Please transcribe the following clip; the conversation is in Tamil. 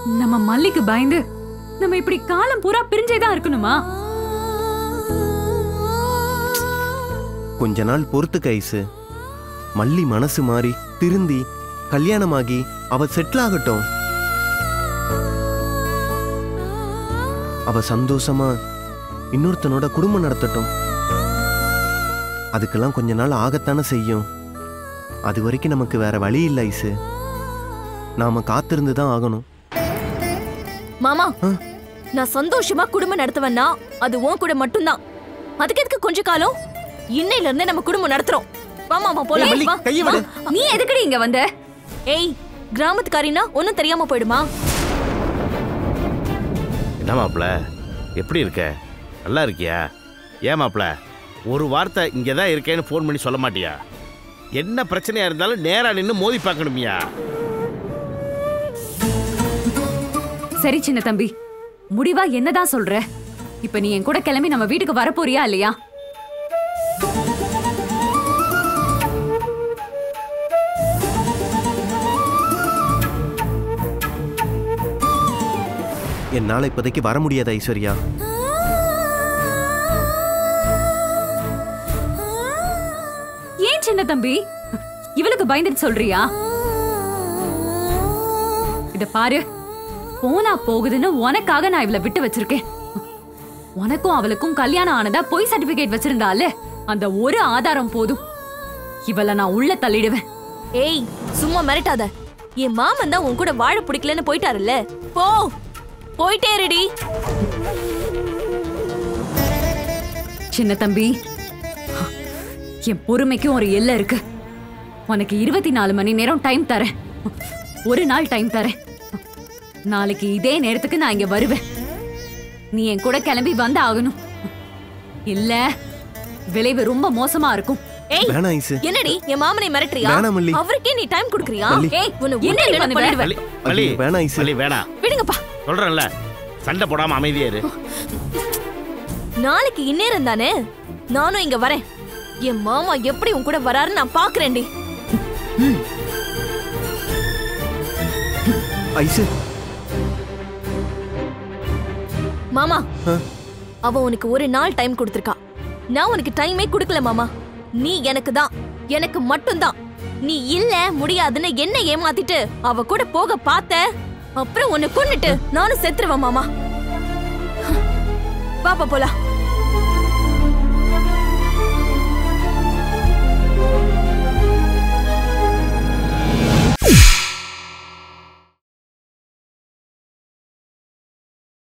நம்ம மல்லிக்கு பயந்து நம்ம இப்படி காலம் பூரா பிரிஞ்சே தான் இருக்கணுமா கொஞ்ச நாள் பொறுத்துக்க ஐசு மல்லி மனசு மாறி திருந்தி கல்யாணமாகி அவ செட்டில் ஆகட்டும் அவ சந்தோஷமா இன்னொருத்தனோட குடும்பம் நடத்தட்டும் அதுக்கெல்லாம் கொஞ்ச நாள் ஆகத்தானே செய்யும் அது வரைக்கும் நமக்கு வேற வழி இல்லை ஐசு நாம காத்திருந்து தான் ஆகணும் மாமா ஆ? நான் சந்தோஷமா குடும்பம் நடத்துவேன்னா அது உன் கூட மட்டும்தான் அதுக்கு எதுக்கு கொஞ்ச காலம் இன்னையில இருந்தே நம்ம குடும்பம் நடத்துறோம் வா மாமா போலாம் மல்லி, வா, கையை வா. விடு. நீ எதுக்குடி இங்க வந்த ஏய் கிராமத்துக்காரினா ஒன்னும் தெரியாம போயிடுமா என்ன மாப்ள எப்படி இருக்க நல்லா இருக்கியா ஏன் மாப்ள ஒரு வார்த்தை இங்கே தான் இருக்கேன்னு ஃபோன் பண்ணி சொல்ல மாட்டியா என்ன பிரச்சனையா இருந்தாலும் நேரா நின்று மோதி பார்க்கணுமியா சரி சின்ன தம்பி முடிவா என்னதான் சொல்ற இப்ப நீ என் கூட கிளம்பி நம்ம வீட்டுக்கு வரப்போறியா இல்லையா என்னால் இப்போதைக்கு வர முடியாது ஐஸ்வர்யா ஏன் சின்ன தம்பி இவளுக்கு பயந்துட்டு சொல்றியா இத பாரு போனா போகுதுன்னு உனக்காக நான் இவளை விட்டு வச்சிருக்கேன் உனக்கும் அவளுக்கும் கல்யாணம் ஆனதா பொய் சர்டிபிகேட் வச்சிருந்தாலே அந்த ஒரு ஆதாரம் போதும் இவளை நான் உள்ள தள்ளிடுவேன் ஏய் சும்மா மிரட்டாத என் மாமன் தான் உன் கூட வாழ பிடிக்கலன்னு போயிட்டாருல்ல போ போயிட்டே இருடி சின்ன தம்பி என் பொறுமைக்கும் ஒரு எல்லை இருக்கு உனக்கு இருபத்தி நாலு மணி நேரம் டைம் தரேன் ஒரு நாள் டைம் தரேன் நாளைக்கு இதே நேரத்துக்கு நான் இங்க வருவேன் நீ என் கூட கிளம்பி வந்து ஆகணும் இல்ல விளைவு ரொம்ப மோசமா இருக்கும் ஏய் வேணாம் ஐசு என்னடி என் மாமனை மிரட்டுறியா வேணாம் மல்லி. அவருக்கே நீ டைம் கொடுக்குறியா மல்லி. ஏய் உன்னை என்னடி உன்னை பண்ணுவ? பண்ணிடுவேன் மல்லி மல்லி ஐயோ, வேணாம் ஐசு. மல்லி வேணாம் விடுங்கப்பா சொல்றேன்ல சண்டை போடாம அமைதியா இரு நாளைக்கு இந்நேரம் தானே நானும் இங்க வரேன் என் மாமா எப்படி உன் கூட வராருன்னு நான் பாக்குறேன்டி ஐசு மாமா ஆ? அவ உனக்கு ஒரு நாள் டைம் கொடுத்திருக்கா நான் உனக்கு டைமே கொடுக்கல மாமா நீ எனக்கு தான் எனக்கு மட்டும்தான் நீ இல்ல முடியாதுன்னு என்ன ஏமாத்திட்டு அவ கூட போக பார்த்த அப்புறம் உன்னை கொன்னுட்டு நானும் செத்துருவேன் மாமா பாப்பா போலாம்